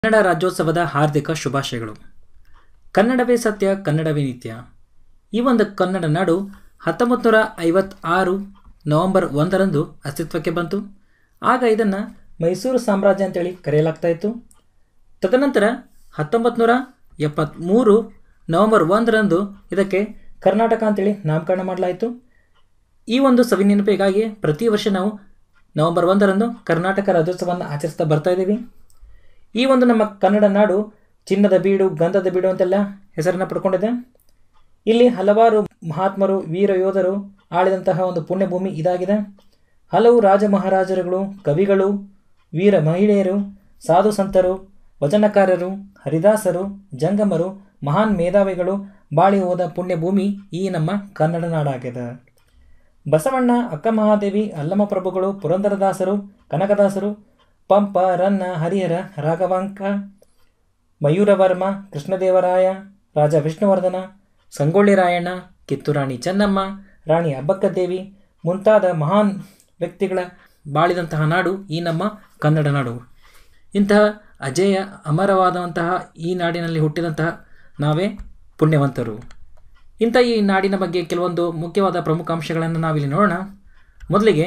ಕನ್ನಡ ರಾಜ್ಯೋತ್ಸವದ ಹಾರ್ದಿಕ ಶುಭಾಶಯಗಳು ಕನ್ನಡವೇ ಸತ್ಯ ಕನ್ನಡವೇ ನಿತ್ಯ ಈ ಒಂದು ಕನ್ನಡ ನಾಡು ಹತ್ತೊಂಬತ್ತು ನೂರ ಐವತ್ತಾರು ನವೆಂಬರ್ ಒಂದರಂದು ಅಸ್ತಿತ್ವಕ್ಕೆ ಬಂತು ಆಗ ಇದನ್ನು ಮೈಸೂರು ಸಾಮ್ರಾಜ್ಯ ಅಂತೇಳಿ ಕರೆಯಲಾಗ್ತಾ ಇತ್ತು ತದನಂತರ ಹತ್ತೊಂಬತ್ತು ನೂರ ಎಪ್ಪತ್ತ್ಮೂರು ನವೆಂಬರ್ ಒಂದರಂದು ಇದಕ್ಕೆ ಕರ್ನಾಟಕ ಅಂತೇಳಿ ನಾಮಕರಣ ಮಾಡಲಾಯಿತು ಈ ಒಂದು ಸವಿ ನೆನಪಿಗಾಗಿ ಪ್ರತಿ ವರ್ಷ ನಾವು ನವೆಂಬರ್ ಒಂದರಂದು ಕರ್ನಾಟಕ ರಾಜ್ಯೋತ್ಸವವನ್ನು ಆಚರಿಸ್ತಾ ಬರ್ತಾ ಇದ್ದೀವಿ ಈ ಒಂದು ನಮ್ಮ ಕನ್ನಡ ನಾಡು ಚಿನ್ನದ ಬೀಡು ಗಂಧದ ಬೀಡು ಅಂತೆಲ್ಲ ಹೆಸರನ್ನು ಪಡ್ಕೊಂಡಿದೆ ಇಲ್ಲಿ ಹಲವಾರು ಮಹಾತ್ಮರು ವೀರ ಯೋಧರು ಆಳಿದಂತಹ ಒಂದು ಪುಣ್ಯಭೂಮಿ ಇದಾಗಿದೆ ಹಲವು ರಾಜ ಮಹಾರಾಜರುಗಳು ಕವಿಗಳು ವೀರ ಮಹಿಳೆಯರು ಸಾಧು ಸಂತರು ವಚನಕಾರರು ಹರಿದಾಸರು ಜಂಗಮರು ಮಹಾನ್ ಮೇಧಾವಿಗಳು ಬಾಳಿ ಹೋದ ಪುಣ್ಯಭೂಮಿ ಈ ನಮ್ಮ ಕನ್ನಡ ನಾಡಾಗಿದೆ ಬಸವಣ್ಣ ಅಕ್ಕ ಮಹಾದೇವಿ ಅಲ್ಲಮ ಪ್ರಭುಗಳು ಪುರಂದರದಾಸರು ಕನಕದಾಸರು ಪಂಪ ರನ್ನ ಹರಿಹರ ರಾಘವಾಂಕ ಮಯೂರವರ್ಮ ಕೃಷ್ಣದೇವರಾಯ ರಾಜ ವಿಷ್ಣುವರ್ಧನ ಸಂಗೊಳ್ಳಿ ರಾಯಣ್ಣ ಕಿತ್ತೂರಾಣಿ ಚೆನ್ನಮ್ಮ ರಾಣಿ ಅಬ್ಬಕ್ಕದೇವಿ ಮುಂತಾದ ಮಹಾನ್ ವ್ಯಕ್ತಿಗಳ ಬಾಳಿದಂತಹ ನಾಡು ಈ ನಮ್ಮ ಕನ್ನಡ ನಾಡು ಇಂತಹ ಅಜೇಯ ಅಮರವಾದಂತಹ ಈ ನಾಡಿನಲ್ಲಿ ಹುಟ್ಟಿದಂತಹ ನಾವೇ ಪುಣ್ಯವಂತರು ಇಂಥ ಈ ನಾಡಿನ ಬಗ್ಗೆ ಕೆಲವೊಂದು ಮುಖ್ಯವಾದ ಪ್ರಮುಖ ಅಂಶಗಳನ್ನು ನಾವಿಲ್ಲಿ ನೋಡೋಣ ಮೊದಲಿಗೆ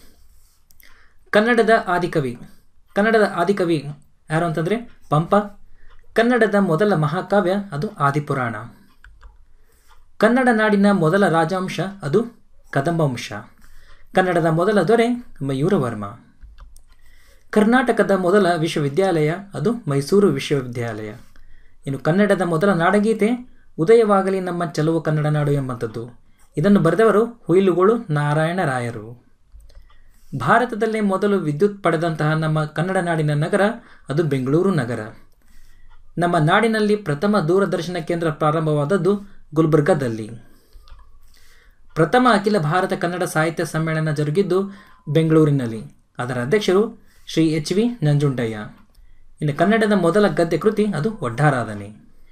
ಕನ್ನಡದ ಆದಿಕವಿ ಕನ್ನಡದ ಆದಿಕವಿ ಯಾರು ಅಂತಂದರೆ ಪಂಪ ಕನ್ನಡದ ಮೊದಲ ಮಹಾಕಾವ್ಯ ಅದು ಆದಿಪುರಾಣ ಕನ್ನಡ ನಾಡಿನ ಮೊದಲ ರಾಜವಂಶ ಅದು ಕದಂಬವಂಶ ಕನ್ನಡದ ಮೊದಲ ದೊರೆ ಮಯೂರವರ್ಮ ಕರ್ನಾಟಕದ ಮೊದಲ ವಿಶ್ವವಿದ್ಯಾಲಯ ಅದು ಮೈಸೂರು ವಿಶ್ವವಿದ್ಯಾಲಯ ಇನ್ನು ಕನ್ನಡದ ಮೊದಲ ನಾಡಗೀತೆ ಉದಯವಾಗಲಿ ನಮ್ಮ ಚಲುವ ಕನ್ನಡ ನಾಡು ಎಂಬಂಥದ್ದು ಇದನ್ನು ಬರೆದವರು ಹುಯಿಲುಗಳು ನಾರಾಯಣ ರಾಯರು ಭಾರತದಲ್ಲೇ ಮೊದಲು ವಿದ್ಯುತ್ ಪಡೆದಂತಹ ನಮ್ಮ ಕನ್ನಡ ನಾಡಿನ ನಗರ ಅದು ಬೆಂಗಳೂರು ನಗರ ನಮ್ಮ ನಾಡಿನಲ್ಲಿ ಪ್ರಥಮ ದೂರದರ್ಶನ ಕೇಂದ್ರ ಪ್ರಾರಂಭವಾದದ್ದು ಗುಲ್ಬರ್ಗಾದಲ್ಲಿ ಪ್ರಥಮ ಅಖಿಲ ಭಾರತ ಕನ್ನಡ ಸಾಹಿತ್ಯ ಸಮ್ಮೇಳನ ಜರುಗಿದ್ದು ಬೆಂಗಳೂರಿನಲ್ಲಿ ಅದರ ಅಧ್ಯಕ್ಷರು ಶ್ರೀ ಎಚ್ ವಿ ನಂಜುಂಡಯ್ಯ ಇನ್ನು ಕನ್ನಡದ ಮೊದಲ ಗದ್ಯ ಕೃತಿ ಅದು ಒಡ್ಡಾರಾಧನೆ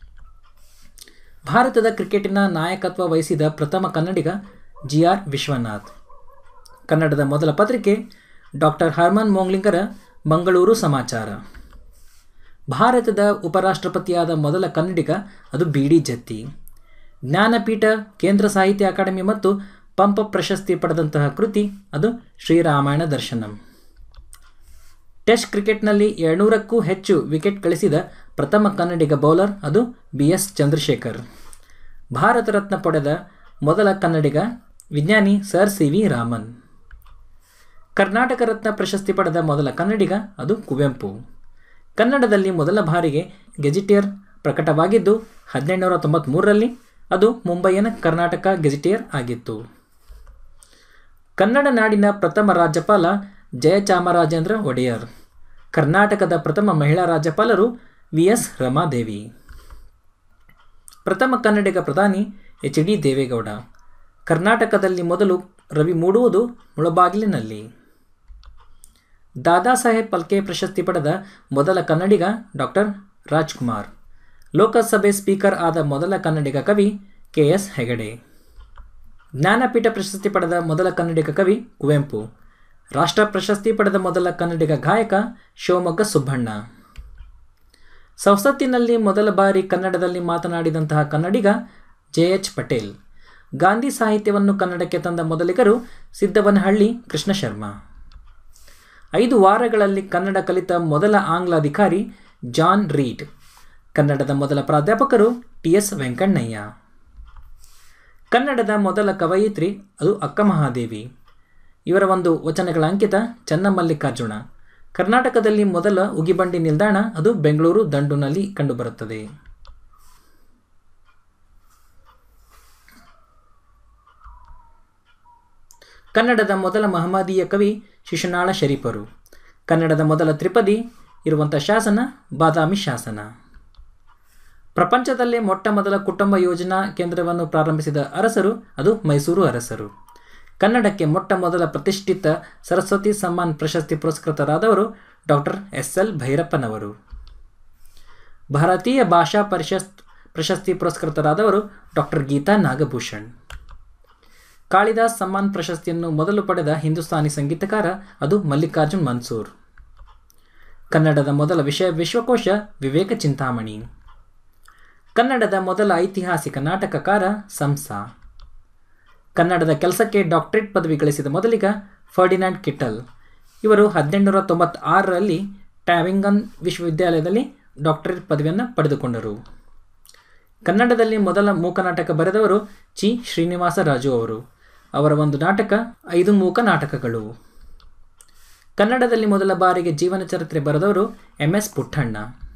ಭಾರತದ ಕ್ರಿಕೆಟಿನ ನಾಯಕತ್ವ ವಹಿಸಿದ ಪ್ರಥಮ ಕನ್ನಡಿಗ ಜಿ ಆರ್ ವಿಶ್ವನಾಥ್ ಕನ್ನಡದ ಮೊದಲ ಪತ್ರಿಕೆ ಡಾಕ್ಟರ್ ಹರ್ಮನ್ ಮೋಂಗ್ಲಿಂಗರ ಮಂಗಳೂರು ಸಮಾಚಾರ ಭಾರತದ ಉಪರಾಷ್ಟ್ರಪತಿಯಾದ ಮೊದಲ ಕನ್ನಡಿಗ ಅದು ಬಿ ಡಿ ಜತ್ತಿ ಜ್ಞಾನಪೀಠ ಕೇಂದ್ರ ಸಾಹಿತ್ಯ ಅಕಾಡೆಮಿ ಮತ್ತು ಪಂಪ ಪ್ರಶಸ್ತಿ ಪಡೆದಂತಹ ಕೃತಿ ಅದು ಶ್ರೀರಾಮಾಯಣ ದರ್ಶನಂ ಟೆಸ್ಟ್ ಕ್ರಿಕೆಟ್ನಲ್ಲಿ ಏಳ್ನೂರಕ್ಕೂ ಹೆಚ್ಚು ವಿಕೆಟ್ ಗಳಿಸಿದ ಪ್ರಥಮ ಕನ್ನಡಿಗ ಬೌಲರ್ ಅದು ಬಿ ಎಸ್ ಚಂದ್ರಶೇಖರ್ ಭಾರತ ರತ್ನ ಪಡೆದ ಮೊದಲ ಕನ್ನಡಿಗ ವಿಜ್ಞಾನಿ sir C V Raman Karnataka Ratna ಪ್ರಶಸ್ತಿ ಪಡೆದ ಮೊದಲ ಕನ್ನಡಿಗ ಅದು ಕುವೆಂಪು ಕನ್ನಡದಲ್ಲಿ ಮೊದಲ ಬಾರಿಗೆ ಗೆಜಿಟಿಯರ್ ಪ್ರಕಟವಾಗಿದ್ದು ಹದಿನೆಂಟುನೂರ ತೊಂಬತ್ತ್ಮೂರರಲ್ಲಿ ಅದು ಮುಂಬಯಿನ ಕರ್ನಾಟಕ ಗೆಜಿಟಿಯರ್ ಆಗಿತ್ತು ಕನ್ನಡ ನಾಡಿನ ಪ್ರಥಮ ರಾಜ್ಯಪಾಲ ಜಯಚಾಮರಾಜೇಂದ್ರ ಒಡೆಯರ್ ಕರ್ನಾಟಕದ ಪ್ರಥಮ ಮಹಿಳಾ ರಾಜ್ಯಪಾಲರು ವಿ ಎಸ್ ರಮಾದೇವಿ ಪ್ರಥಮ ಕನ್ನಡಿಗ ಪ್ರಧಾನಿ ಎಚ್ ಡಿ ದೇವೇಗೌಡ ಕರ್ನಾಟಕದಲ್ಲಿ ಮೊದಲು ರವಿ ಮೂಡುವುದು ಮುಳಬಾಗಿಲಿನಲ್ಲಿ ದಾದಾ ಸಾಹೇಬ್ ಫಲ್ಕೆ ಪ್ರಶಸ್ತಿ ಪಡೆದ ಮೊದಲ ಕನ್ನಡಿಗ ಡಾಕ್ಟರ್ ರಾಜ್ಕುಮಾರ್ ಲೋಕಸಭೆ ಸ್ಪೀಕರ್ ಆದ ಮೊದಲ ಕನ್ನಡಿಗ ಕವಿ ಕೆ ಎಸ್ ಹೆಗಡೆ ಜ್ಞಾನಪೀಠ ಪ್ರಶಸ್ತಿ ಪಡೆದ ಮೊದಲ ಕನ್ನಡಿಗ ಕವಿ ಕುವೆಂಪು ರಾಷ್ಟ್ರ ಪ್ರಶಸ್ತಿ ಪಡೆದ ಮೊದಲ ಕನ್ನಡಿಗ ಗಾಯಕ ಶಿವಮೊಗ್ಗ ಸುಬ್ಬಣ್ಣ ಸಂಸತ್ತಿನಲ್ಲಿ ಮೊದಲ ಬಾರಿ ಕನ್ನಡದಲ್ಲಿ ಮಾತನಾಡಿದಂತಹ ಕನ್ನಡಿಗ ಜೆ ಎಚ್ ಪಟೇಲ್ ಗಾಂಧಿ ಸಾಹಿತ್ಯವನ್ನು ಕನ್ನಡಕ್ಕೆ ತಂದ ಮೊದಲಿಗರು ಸಿದ್ದವನಹಳ್ಳಿ ಕೃಷ್ಣ ಶರ್ಮಾ ಐದು ವಾರಗಳಲ್ಲಿ ಕನ್ನಡ ಕಲಿತ ಮೊದಲ ಆಂಗ್ಲ ಅಧಿಕಾರಿ ಜಾನ್ ರೀಡ್ ಕನ್ನಡದ ಮೊದಲ ಪ್ರಾಧ್ಯಾಪಕರು ಟಿ ಎಸ್ ವೆಂಕಣ್ಣಯ್ಯ ಕನ್ನಡದ ಮೊದಲ ಕವಯಿತ್ರಿ ಅದು ಅಕ್ಕ ಮಹಾದೇವಿ ಇವರ ಒಂದು ವಚನಗಳ ಅಂಕಿತ ಚನ್ನಮಲ್ಲಿಕಾರ್ಜುನ ಕರ್ನಾಟಕದಲ್ಲಿ ಮೊದಲ ಉಗಿಬಂಡಿ ನಿಲ್ದಾಣ ಅದು ಬೆಂಗಳೂರು ದಂಡುನಲ್ಲಿ ಕಂಡುಬರುತ್ತದೆ ಕನ್ನಡದ ಮೊದಲ ಮಹಮ್ಮದೀಯ ಕವಿ ಶಿಶುನಾಳ ಶರೀಫರು ಕನ್ನಡದ ಮೊದಲ ತ್ರಿಪದಿ ಇರುವಂಥ ಶಾಸನ ಬಾದಾಮಿ ಶಾಸನ ಪ್ರಪಂಚದಲ್ಲೇ ಮೊಟ್ಟ ಮೊದಲ ಕುಟುಂಬ ಯೋಜನಾ ಕೇಂದ್ರವನ್ನು ಪ್ರಾರಂಭಿಸಿದ ಅರಸರು ಅದು ಮೈಸೂರು ಅರಸರು ಕನ್ನಡಕ್ಕೆ ಮೊಟ್ಟ ಮೊದಲ ಪ್ರತಿಷ್ಠಿತ ಸರಸ್ವತಿ ಸಮ್ಮಾನ್ ಪ್ರಶಸ್ತಿ ಪುರಸ್ಕೃತರಾದವರು ಡಾಕ್ಟರ್ ಎಸ್ ಎಲ್ ಭೈರಪ್ಪನವರು ಭಾರತೀಯ ಭಾಷಾ ಪರಿಷತ್ ಪ್ರಶಸ್ತಿ ಪುರಸ್ಕೃತರಾದವರು ಡಾಕ್ಟರ್ ಗೀತಾ ನಾಗಭೂಷಣ್ ಕಾಳಿದಾಸ್ ಸಮ್ಮಾನ್ ಪ್ರಶಸ್ತಿಯನ್ನು ಮೊದಲು ಪಡೆದ ಹಿಂದೂಸ್ತಾನಿ ಸಂಗೀತಕಾರ ಅದು ಮಲ್ಲಿಕಾರ್ಜುನ್ ಮನ್ಸೂರ್ ಕನ್ನಡದ ಮೊದಲ ವಿಷಯ ವಿಶ್ವಕೋಶ ವಿವೇಕ ಚಿಂತಾಮಣಿ ಕನ್ನಡದ ಮೊದಲ ಐತಿಹಾಸಿಕ ನಾಟಕಕಾರ ಸಂಸ ಕನ್ನಡದ ಕೆಲಸಕ್ಕೆ ಡಾಕ್ಟರೇಟ್ ಪದವಿ ಗಳಿಸಿದ ಮೊದಲಿಗ ಫರ್ಡಿನಾಂಡ್ ಕಿಟಲ್ ಇವರು ಹದಿನೆಂಟುನೂರ ತೊಂಬತ್ತಾರರಲ್ಲಿ ಟ್ಯಾವಿಂಗನ್ ವಿಶ್ವವಿದ್ಯಾಲಯದಲ್ಲಿ ಡಾಕ್ಟರೇಟ್ ಪದವಿಯನ್ನು ಪಡೆದುಕೊಂಡರು ಕನ್ನಡದಲ್ಲಿ ಮೊದಲ ಮೂಕನಾಟಕ ಬರೆದವರು ಚಿ ಶ್ರೀನಿವಾಸ ರಾಜು ಅವರು ಅವರ ಒಂದು ನಾಟಕ ಐದು ಮೂಕ ನಾಟಕಗಳು ಕನ್ನಡದಲ್ಲಿ ಮೊದಲ ಬಾರಿಗೆ ಜೀವನ ಚರಿತ್ರೆ ಬರೆದವರು ಎಂ ಎಸ್ ಪುಟ್ಟಣ್ಣ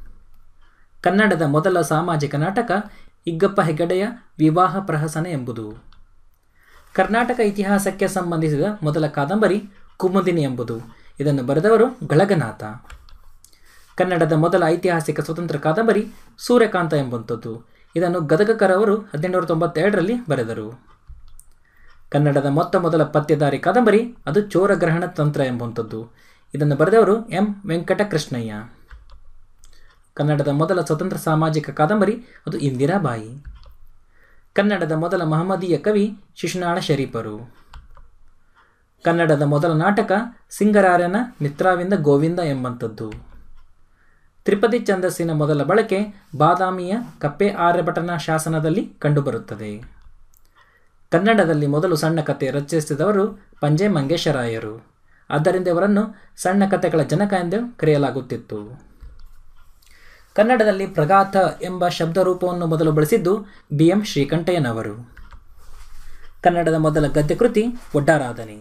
ಕನ್ನಡದ ಮೊದಲ ಸಾಮಾಜಿಕ ನಾಟಕ ಇಗ್ಗಪ್ಪ ಹೆಗಡೆಯ ವಿವಾಹ ಪ್ರಹಸನ ಎಂಬುದು ಕರ್ನಾಟಕ ಇತಿಹಾಸಕ್ಕೆ ಸಂಬಂಧಿಸಿದ ಮೊದಲ ಕಾದಂಬರಿ ಕುಮುದಿನಿ ಎಂಬುದು ಇದನ್ನು ಬರೆದವರು ಗಳಗನಾಥ ಕನ್ನಡದ ಮೊದಲ ಐತಿಹಾಸಿಕ ಸ್ವತಂತ್ರ ಕಾದಂಬರಿ ಸೂರ್ಯಕಾಂತ ಎಂಬಂಥದ್ದು ಇದನ್ನು ಗದಗಕರವರು ಹದಿನೆಂಟುನೂರ ತೊಂಬತ್ತೆರಡರಲ್ಲಿ ಬರೆದರು ಕನ್ನಡದ ಮೊತ್ತ ಮೊದಲ ಪತ್ಯಧಾರಿ ಕಾದಂಬರಿ ಅದು ಚೋರಗ್ರಹಣ ತಂತ್ರ ಎಂಬಂಥದ್ದು ಇದನ್ನು ಬರೆದವರು ಎಂ ವೆಂಕಟಕೃಷ್ಣಯ್ಯ ಕನ್ನಡದ ಮೊದಲ ಸ್ವತಂತ್ರ ಸಾಮಾಜಿಕ ಕಾದಂಬರಿ ಅದು ಇಂದಿರಾಬಾಯಿ ಕನ್ನಡದ ಮೊದಲ ಮಹಮ್ಮದೀಯ ಕವಿ ಶಿಶುನಾಳ ಶರೀಫರು ಕನ್ನಡದ ಮೊದಲ ನಾಟಕ ಸಿಂಗರಾರನ ಮಿತ್ರಾವಿಂದ ಗೋವಿಂದ ಎಂಬಂಥದ್ದು ತ್ರಿಪದಿ ಛಂದಸ್ಸಿನ ಮೊದಲ ಬಳಕೆ ಬಾದಾಮಿಯ ಕಪ್ಪೆ ಆರ್ಯಭಟನ ಶಾಸನದಲ್ಲಿ ಕಂಡುಬರುತ್ತದೆ ಕನ್ನಡದಲ್ಲಿ ಮೊದಲು ಸಣ್ಣ ಕಥೆ ರಚಿಸಿದವರು ಪಂಜೆ ಮಂಗೇಶರಾಯರು ಆದ್ದರಿಂದ ಇವರನ್ನು ಸಣ್ಣ ಕಥೆಗಳ ಜನಕ ಎಂದು ಕರೆಯಲಾಗುತ್ತಿತ್ತು ಕನ್ನಡದಲ್ಲಿ ಪ್ರಗಾಥ ಎಂಬ ಶಬ್ದರೂಪವನ್ನು ಮೊದಲು ಬಳಸಿದ್ದು ಬಿ ಎಂ ಶ್ರೀಕಂಠಯ್ಯನವರು ಕನ್ನಡದ ಮೊದಲ ಗದ್ಯಕೃತಿ ಒಡ್ಡಾರಾಧನೆ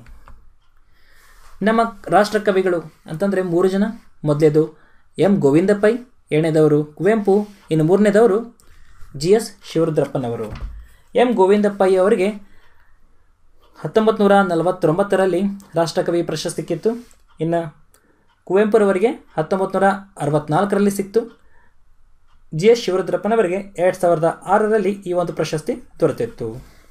ನಮ್ಮ ರಾಷ್ಟ್ರಕವಿಗಳು ಅಂತಂದರೆ ಮೂರು ಜನ ಮೊದಲೇದು ಎಂ ಗೋವಿಂದ ಪೈ ಎರಡನೇದವರು ಕುವೆಂಪು ಇನ್ನು ಮೂರನೇದವರು ಜಿ ಎಸ್ ಶಿವರುದ್ರಪ್ಪನವರು ಎಂ ಗೋವಿಂದ ಪೈ ಅವರಿಗೆ ಹತ್ತೊಂಬತ್ತು ನೂರ ನಲವತ್ತೊಂಬತ್ತರಲ್ಲಿ ರಾಷ್ಟ್ರಕವಿ ಪ್ರಶಸ್ತಿ ಸಿಕ್ಕಿತ್ತು ಇನ್ನು ಕುವೆಂಪುರವರಿಗೆ ಹತ್ತೊಂಬತ್ತು ನೂರ ಅರವತ್ನಾಲ್ಕರಲ್ಲಿ ಸಿಕ್ತು ಜಿ ಎಸ್ ಶಿವರುದ್ರಪ್ಪನವರಿಗೆ ಎರಡು ಸಾವಿರದ ಆರರಲ್ಲಿ ಈ ಒಂದು ಪ್ರಶಸ್ತಿ ದೊರೆತಿತ್ತು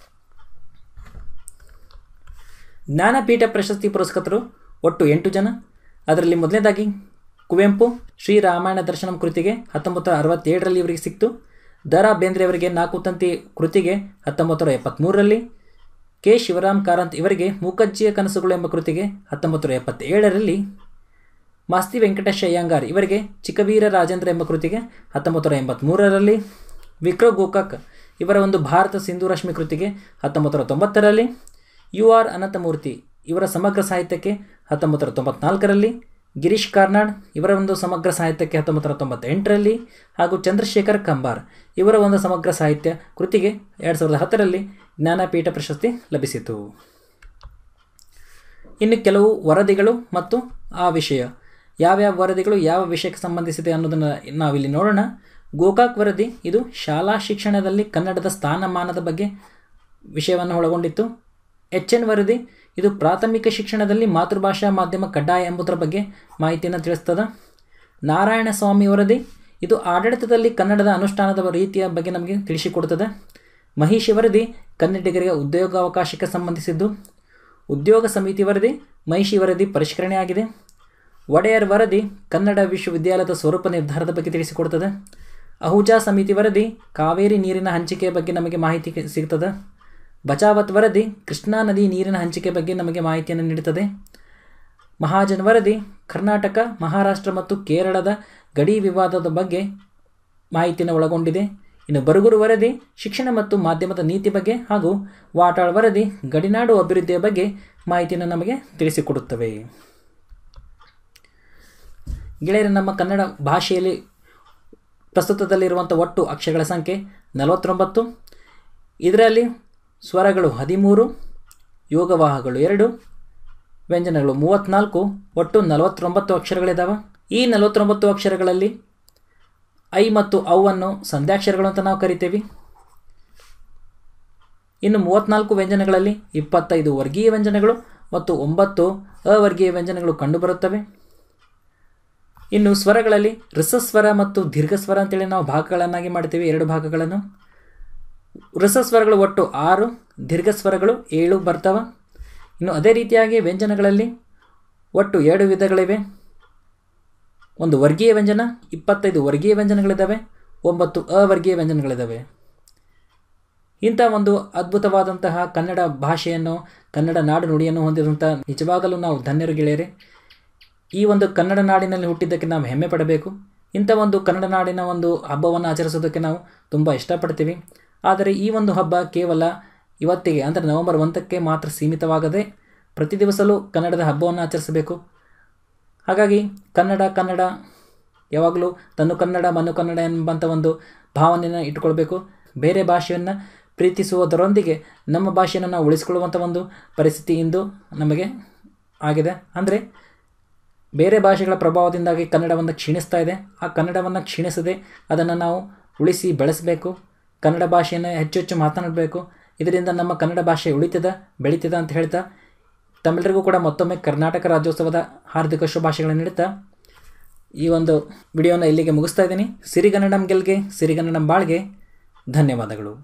ಜ್ಞಾನಪೀಠ ಪ್ರಶಸ್ತಿ ಪುರಸ್ಕೃತರು ಒಟ್ಟು ಎಂಟು ಜನ ಅದರಲ್ಲಿ ಮೊದಲನೇದಾಗಿ ಕುವೆಂಪು ಶ್ರೀರಾಮಾಯಣ ದರ್ಶನಂ ಕೃತಿಗೆ ಹತ್ತೊಂಬತ್ತು ನೂರ ಅರವತ್ತೇಳರಲ್ಲಿ ಇವರಿಗೆ ಸಿಕ್ತು ದ ರಾ ಬೇಂದ್ರೆಯವರಿಗೆ ನಾಲ್ಕು ತಂತಿ ಕೃತಿಗೆ ಹತ್ತೊಂಬತ್ತು ನೂರ ಎಪ್ಪತ್ತ್ಮೂರರಲ್ಲಿ ಕೆ ಶಿವರಾಮ್ ಕಾರಂತ್ ಇವರಿಗೆ ಮೂಕಜ್ಜಿಯ ಕನಸುಗಳು ಎಂಬ ಕೃತಿಗೆ ಹತ್ತೊಂಬತ್ತು ನೂರ ಎಪ್ಪತ್ತೇಳರಲ್ಲಿ ಮಾಸ್ತಿ ವೆಂಕಟೇಶ ಅಯ್ಯಂಗಾರ್ ಇವರಿಗೆ ಚಿಕ್ಕವೀರ ರಾಜೇಂದ್ರ ಎಂಬ ಕೃತಿಗೆ ಹತ್ತೊಂಬತ್ತು ನೂರ ಎಂಬತ್ತ್ಮೂರರಲ್ಲಿ ವಿಕ್ರೋ ಗೋಕಾಕ್ ಇವರ ಒಂದು ಭಾರತ ಸಿಂಧು ರಶ್ಮಿ ಕೃತಿಗೆ ಹತ್ತೊಂಬತ್ತು ನೂರ ತೊಂಬತ್ತರಲ್ಲಿ ಯು ಆರ್ ಅನಂತಮೂರ್ತಿ ಇವರ ಸಮಗ್ರ ಸಾಹಿತ್ಯಕ್ಕೆ ಹತ್ತೊಂಬತ್ತು ನೂರ ತೊಂಬತ್ನಾಲ್ಕರಲ್ಲಿ ಗಿರೀಶ್ ಕಾರ್ನಾಡ್ ಇವರ ಒಂದು ಸಮಗ್ರ ಸಾಹಿತ್ಯಕ್ಕೆ ಹತ್ತೊಂಬತ್ತು ನೂರ ತೊಂಬತ್ತೆಂಟರಲ್ಲಿ ಹಾಗೂ ಚಂದ್ರಶೇಖರ್ ಕಂಬಾರ್ ಇವರ ಒಂದು ಸಮಗ್ರ ಸಾಹಿತ್ಯ ಕೃತಿಗೆ ಎರಡು ಸಾವಿರದ ಹತ್ತರಲ್ಲಿ ಜ್ಞಾನಪೀಠ ಪ್ರಶಸ್ತಿ ಲಭಿಸಿತು ಇನ್ನು ಕೆಲವು ವರದಿಗಳು ಮತ್ತು ಆ ವಿಷಯ ಯಾವ್ಯಾವ ವರದಿಗಳು ಯಾವ ವಿಷಯಕ್ಕೆ ಸಂಬಂಧಿಸಿದೆ ಅನ್ನೋದನ್ನು ನಾವಿಲ್ಲಿ ನೋಡೋಣ ಗೋಕಾಕ್ ವರದಿ ಇದು ಶಾಲಾ ಶಿಕ್ಷಣದಲ್ಲಿ ಕನ್ನಡದ ಸ್ಥಾನಮಾನದ ಬಗ್ಗೆ ವಿಷಯವನ್ನು ಒಳಗೊಂಡಿತ್ತು ಎಚ್ ಎನ್ ವರದಿ ಇದು ಪ್ರಾಥಮಿಕ ಶಿಕ್ಷಣದಲ್ಲಿ ಮಾತೃಭಾಷಾ ಮಾಧ್ಯಮ ಕಡ್ಡಾಯ ಎಂಬುದರ ಬಗ್ಗೆ ಮಾಹಿತಿಯನ್ನು ತಿಳಿಸ್ತದೆ ನಾರಾಯಣ ಸ್ವಾಮಿ ವರದಿ ಇದು ಆಡಳಿತದಲ್ಲಿ ಕನ್ನಡದ ಅನುಷ್ಠಾನದ ರೀತಿಯ ಬಗ್ಗೆ ನಮಗೆ ತಿಳಿಸಿಕೊಡುತ್ತದೆ ಮಹಿಷಿ ವರದಿ ಕನ್ನಡಿಗರಿಗೆ ಉದ್ಯೋಗಾವಕಾಶಕ್ಕೆ ಸಂಬಂಧಿಸಿದ್ದು ಉದ್ಯೋಗ ಸಮಿತಿ ವರದಿ ಮಹಿಷಿ ವರದಿ ಪರಿಷ್ಕರಣೆ ಆಗಿದೆ ಒಡೆಯರ್ ವರದಿ ಕನ್ನಡ ವಿಶ್ವವಿದ್ಯಾಲಯದ ಸ್ವರೂಪ ನಿರ್ಧಾರದ ಬಗ್ಗೆ ತಿಳಿಸಿಕೊಡ್ತದೆ ಅಹುಜಾ ಸಮಿತಿ ವರದಿ ಕಾವೇರಿ ನೀರಿನ ಹಂಚಿಕೆಯ ಬಗ್ಗೆ ನಮಗೆ ಮಾಹಿತಿ ಸಿಗ್ತದೆ ಬಚಾವತ್ ವರದಿ ಕೃಷ್ಣಾ ನದಿ ನೀರಿನ ಹಂಚಿಕೆ ಬಗ್ಗೆ ನಮಗೆ ಮಾಹಿತಿಯನ್ನು ನೀಡುತ್ತದೆ ಮಹಾಜನ್ ವರದಿ ಕರ್ನಾಟಕ ಮಹಾರಾಷ್ಟ್ರ ಮತ್ತು ಕೇರಳದ ಗಡಿ ವಿವಾದದ ಬಗ್ಗೆ ಮಾಹಿತಿಯನ್ನು ಒಳಗೊಂಡಿದೆ ಇನ್ನು ಬರಗೂರು ವರದಿ ಶಿಕ್ಷಣ ಮತ್ತು ಮಾಧ್ಯಮದ ನೀತಿ ಬಗ್ಗೆ ಹಾಗೂ ವಾಟಾಳ್ ವರದಿ ಗಡಿನಾಡು ಅಭಿವೃದ್ಧಿಯ ಬಗ್ಗೆ ಮಾಹಿತಿಯನ್ನು ನಮಗೆ ತಿಳಿಸಿಕೊಡುತ್ತವೆ ಗೆಳೆಯರ ನಮ್ಮ ಕನ್ನಡ ಭಾಷೆಯಲ್ಲಿ ಪ್ರಸ್ತುತದಲ್ಲಿರುವಂಥ ಒಟ್ಟು ಅಕ್ಷರಗಳ ಸಂಖ್ಯೆ ನಲವತ್ತೊಂಬತ್ತು ಇದರಲ್ಲಿ ಸ್ವರಗಳು ಹದಿಮೂರು ಯೋಗವಾಹಗಳು ಎರಡು ವ್ಯಂಜನಗಳು ಮೂವತ್ತ್ನಾಲ್ಕು ಒಟ್ಟು ನಲವತ್ತೊಂಬತ್ತು ಅಕ್ಷರಗಳಿದ್ದಾವೆ ಈ ನಲವತ್ತೊಂಬತ್ತು ಅಕ್ಷರಗಳಲ್ಲಿ ಐ ಮತ್ತು ಅವನ್ನು ಸಂಧ್ಯಾಕ್ಷರಗಳು ಅಂತ ನಾವು ಕರಿತೇವೆ ಇನ್ನು ಮೂವತ್ತ್ನಾಲ್ಕು ವ್ಯಂಜನಗಳಲ್ಲಿ ಇಪ್ಪತ್ತೈದು ವರ್ಗೀಯ ವ್ಯಂಜನಗಳು ಮತ್ತು ಒಂಬತ್ತು ಅವರ್ಗೀಯ ವ್ಯಂಜನಗಳು ಕಂಡುಬರುತ್ತವೆ ಇನ್ನು ಸ್ವರಗಳಲ್ಲಿ ರಸಸ್ವರ ಮತ್ತು ದೀರ್ಘಸ್ವರ ಅಂತೇಳಿ ನಾವು ಭಾಗಗಳನ್ನಾಗಿ ಮಾಡ್ತೀವಿ ಎರಡು ಭಾಗಗಳನ್ನು ರಸಸ್ವರಗಳು ಒಟ್ಟು ಆರು ದೀರ್ಘಸ್ವರಗಳು ಏಳು ಬರ್ತವೆ ಇನ್ನು ಅದೇ ರೀತಿಯಾಗಿ ವ್ಯಂಜನಗಳಲ್ಲಿ ಒಟ್ಟು ಎರಡು ವಿಧಗಳಿವೆ ಒಂದು ವರ್ಗೀಯ ವ್ಯಂಜನ ಇಪ್ಪತ್ತೈದು ವರ್ಗೀಯ ವ್ಯಂಜನಗಳಿದ್ದಾವೆ ಒಂಬತ್ತು ಅವರ್ಗೀಯ ವ್ಯಂಜನಗಳಿದ್ದಾವೆ ಇಂಥ ಒಂದು ಅದ್ಭುತವಾದಂತಹ ಕನ್ನಡ ಭಾಷೆಯನ್ನು ಕನ್ನಡ ನಾಡು ನುಡಿಯನ್ನು ಹೊಂದಿರುವಂಥ ನಿಜವಾಗಲೂ ನಾವು ಧನ್ಯರು ಗೆಳೆಯರೆ ಈ ಒಂದು ಕನ್ನಡ ನಾಡಿನಲ್ಲಿ ಹುಟ್ಟಿದ್ದಕ್ಕೆ ನಾವು ಹೆಮ್ಮೆ ಪಡಬೇಕು ಇಂಥ ಒಂದು ಕನ್ನಡ ನಾಡಿನ ಒಂದು ಹಬ್ಬವನ್ನು ಆಚರಿಸೋದಕ್ಕೆ ನಾವು ತುಂಬ ಇಷ್ಟಪಡ್ತೀವಿ ಆದರೆ ಈ ಒಂದು ಹಬ್ಬ ಕೇವಲ ಇವತ್ತಿಗೆ ಅಂದರೆ ನವೆಂಬರ್ ಒಂದಕ್ಕೆ ಮಾತ್ರ ಸೀಮಿತವಾಗದೆ ಪ್ರತಿ ದಿವಸಲೂ ಕನ್ನಡದ ಹಬ್ಬವನ್ನು ಆಚರಿಸಬೇಕು ಹಾಗಾಗಿ ಕನ್ನಡ ಕನ್ನಡ ಯಾವಾಗಲೂ ತನ್ನು ಕನ್ನಡ ಮನು ಕನ್ನಡ ಎಂಬಂಥ ಒಂದು ಭಾವನೆಯನ್ನು ಇಟ್ಕೊಳ್ಬೇಕು ಬೇರೆ ಭಾಷೆಯನ್ನು ಪ್ರೀತಿಸುವುದರೊಂದಿಗೆ ನಮ್ಮ ಭಾಷೆಯನ್ನು ನಾವು ಉಳಿಸಿಕೊಳ್ಳುವಂಥ ಒಂದು ಪರಿಸ್ಥಿತಿ ಇಂದು ನಮಗೆ ಆಗಿದೆ ಅಂದರೆ ಬೇರೆ ಭಾಷೆಗಳ ಪ್ರಭಾವದಿಂದಾಗಿ ಕನ್ನಡವನ್ನು ಕ್ಷೀಣಿಸ್ತಾ ಇದೆ ಆ ಕನ್ನಡವನ್ನು ಕ್ಷೀಣಿಸದೆ ಅದನ್ನು ನಾವು ಉಳಿಸಿ ಬೆಳೆಸಬೇಕು ಕನ್ನಡ ಭಾಷೆಯನ್ನು ಹೆಚ್ಚು ಹೆಚ್ಚು ಮಾತನಾಡಬೇಕು ಇದರಿಂದ ನಮ್ಮ ಕನ್ನಡ ಭಾಷೆ ಉಳಿತದ ಬೆಳೀತದ ಅಂತ ಹೇಳ್ತಾ ತಮ್ಮೆಲ್ಲರಿಗೂ ಕೂಡ ಮತ್ತೊಮ್ಮೆ ಕರ್ನಾಟಕ ರಾಜ್ಯೋತ್ಸವದ ಹಾರ್ದಿಕ ಶುಭಾಶಯಗಳನ್ನು ನೀಡುತ್ತಾ ಈ ಒಂದು ವಿಡಿಯೋನ ಇಲ್ಲಿಗೆ ಮುಗಿಸ್ತಾ ಇದ್ದೀನಿ ಸಿರಿಗನ್ನಡಂ ಗೆಲ್ಗೆ ಸಿರಿಗನ್ನಡಂ ಬಾಳ್ಗೆ ಧನ್ಯವಾದಗಳು